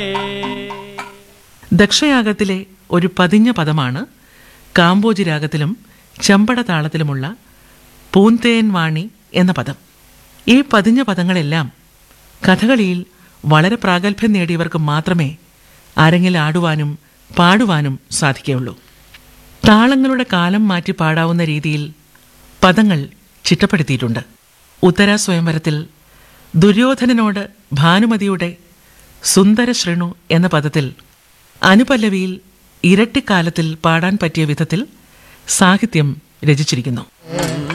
ദക്ഷയാഗത്തിലെ ഒരു പതിഞ്ഞ പദമാണ് കാമ്പോജി രാഗത്തിലും ചെമ്പട താളത്തിലുമുള്ള പൂന്തേൻ വാണി എന്ന പദം ഈ പതിഞ്ഞ പദങ്ങളെല്ലാം കഥകളിയിൽ വളരെ പ്രാഗൽഭ്യം നേടിയവർക്ക് മാത്രമേ അരങ്ങിൽ ആടുവാനും പാടുവാനും സാധിക്കുകയുള്ളൂ താളങ്ങളുടെ കാലം മാറ്റി പാടാവുന്ന രീതിയിൽ പദങ്ങൾ ചിട്ടപ്പെടുത്തിയിട്ടുണ്ട് ഉത്തര സ്വയംവരത്തിൽ ദുര്യോധനനോട് ഭാനുമതിയുടെ സുന്ദര ശൃണു എന്ന പദത്തിൽ അനുപല്ലവിയിൽ ഇരട്ടിക്കാലത്തിൽ പാടാൻ പറ്റിയ വിധത്തിൽ സാഹിത്യം രചിച്ചിരിക്കുന്നു